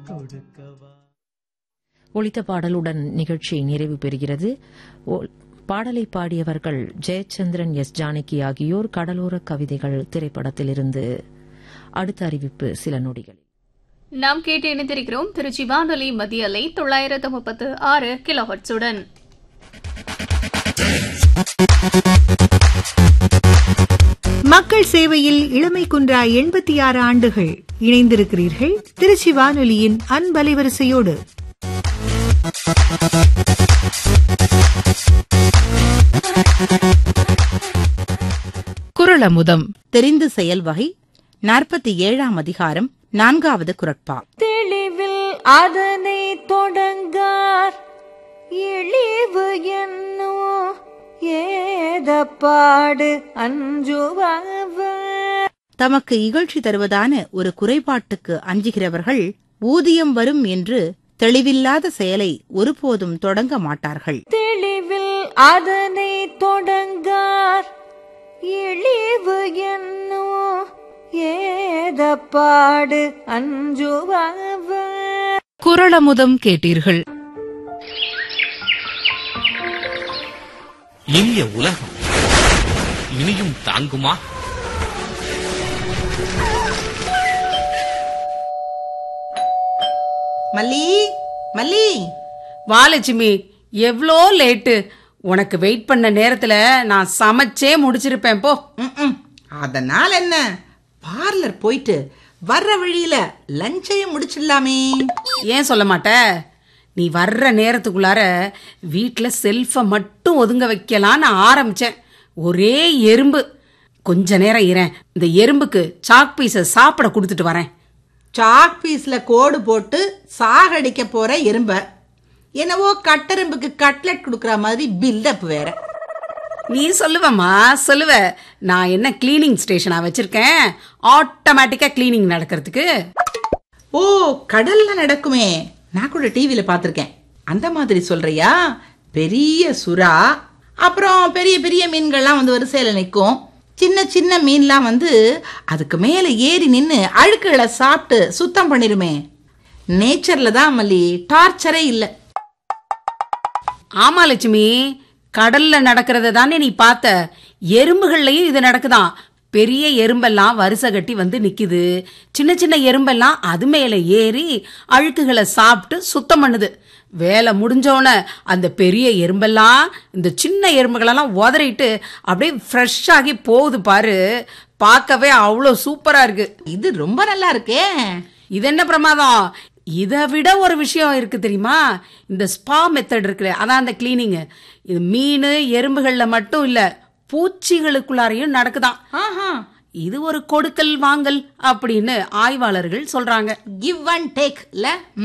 ஒலித்த பாடலுடன் நிகழ்ச்சி நிறைவு பெறுகிறது ஒ- பாடலை பாடியவர்கள் ஜெயச்சந்திரன் எஸ் ஜானகி ஆகியோர் கடலோர கவிதைகள் திரைப்படத்திலிருந்து அடுத்த அறிவிப்பு சில நொடிகளில் நாம் கேட்டு இணைந்திருக்கிறோம் திருச்சி வானொலி மத்திய அலை தொள்ளாயிரத்து முப்பத்து ஆறு கிலோஹர்ட்ஸுடன் மக்கள் சேவையில் இளமை குன்றா எண்பத்தி ஆறு ஆண்டுகள் இணைந்திருக்கிறீர்கள் திருச்சி வானொலியின் அன்பலைவரிசையோடு குரலமுதம் தெரிந்து செயல் வகை நாற்பத்தி ஏழாம் அதிகாரம் நான்காவது குரட்பா தெளிவில் அதனை தொடங்கார் இழிவு என்னோ ஏதப்பாடு அஞ்சுபவர் தமக்கு இகழ்ச்சி தருவதான ஒரு குறைபாட்டுக்கு அஞ்சுகிறவர்கள் ஊதியம் வரும் என்று தெளிவில்லாத செயலை ஒருபோதும் தொடங்க மாட்டார்கள் தெளிவில் அதனை தொடங்கார் இழிவு என்னோ ஏதப்பாடு அஞ்சுபவர் குரலமுதம் கேட்டீர்கள் இனிய உலகம் இனியும் தாங்குமா மல்லி மல்லி வா லட்சுமி எவ்வளோ லேட்டு உனக்கு வெயிட் பண்ண நேரத்துல நான் சமைச்சே முடிச்சிருப்பேன் போ ம்ம். அதனால என்ன பார்லர் போயிட்டு வர்ற வழியில லஞ்சையும் முடிச்சிடலாமே ஏன் சொல்ல மாட்ட நீ வர்ற நேரத்துக்குள்ளார வீட்டில் செல்ஃபை மட்டும் ஒதுங்க வைக்கலான்னு ஆரம்பிச்சேன் ஒரே எறும்பு கொஞ்ச நேரம் இரேன் இந்த எறும்புக்கு சாக் பீஸை சாப்பிட கொடுத்துட்டு வரேன் சாக் பீஸ்ல கோடு போட்டு சாகடிக்க போற எறும்ப என்னவோ கட்டெரும்புக்கு கட்லெட் கொடுக்கற மாதிரி பில்டப் வேற நீ சொல்லுவம்மா சொல்லுவ நான் என்ன கிளீனிங் ஸ்டேஷனா வச்சிருக்கேன் ஆட்டோமேட்டிக்கா கிளீனிங் நடக்கிறதுக்கு ஓ கடல்ல நடக்குமே நான் கூட டிவியில பார்த்திருக்கேன் அந்த மாதிரி சொல்றியா பெரிய சுறா அப்புறம் பெரிய பெரிய மீன்கள்லாம் வந்து வரிசையில நிற்கும் சின்ன சின்ன மீன்லாம் வந்து அதுக்கு மேல ஏறி நின்னு அழுக்குகளை சாப்பிட்டு சுத்தம் பண்ணிருமே நேச்சர்ல தான் மல்லி டார்ச்சரே இல்லை ஆமா லட்சுமி கடல்ல நடக்கிறத தானே நீ பார்த்த எறும்புகள்லயும் இது நடக்குதாம் பெரிய எறும்பெல்லாம் வரிசை கட்டி வந்து நிக்குது சின்ன சின்ன எறும்பெல்லாம் அது மேல ஏறி அழுக்குகளை சாப்பிட்டு சுத்தம் பண்ணுது வேலை முடிஞ்சோன அந்த பெரிய எறும்பெல்லாம் இந்த சின்ன எறும்புகளெல்லாம் உதறிட்டு அப்படியே ஃப்ரெஷ் ஆகி போகுது பாரு பார்க்கவே அவ்வளோ சூப்பரா இருக்கு இது ரொம்ப நல்லா இருக்கே இது என்ன பிரமாதம் இதை விட ஒரு விஷயம் இருக்கு தெரியுமா இந்த ஸ்பா மெத்தட் இருக்குல்ல அதான் அந்த கிளீனிங் இது மீன் எறும்புகள்ல மட்டும் இல்ல பூச்சிகளுக்குள்ளாரையும் நடக்குதாம் ஆஹா இது ஒரு கொடுக்கல் வாங்கல் அப்படின்னு ஆய்வாளர்கள் சொல்றாங்க கிவ் அண்ட் டேக் இல்ல